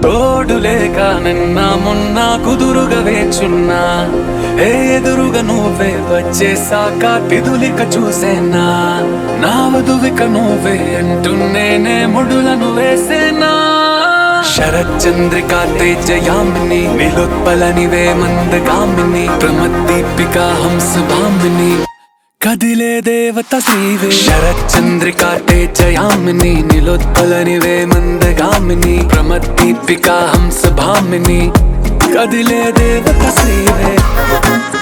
తోడు లేక నిన్న మొన్న కుదురుగా వేచున్నా ఏ ఎదురుగా నువ్వే వచ్చేసాక తిదులిక చూసేనా నా వధువిక నువ్వే అంటున్నేనే ముడులను వేసేనా శరచంద్రిక తేజయామిని నిలుత్పలనివే మందగామిని ప్రమద్దీపిక హంస భామిని కదిలే దేవత శ్రీవే శరచంద్రిక తేజయామిని నిలుత్పలనివే మందగామిని ప్రమద్దీపిక హంస భామిని కదిలే దేవత శ్రీవే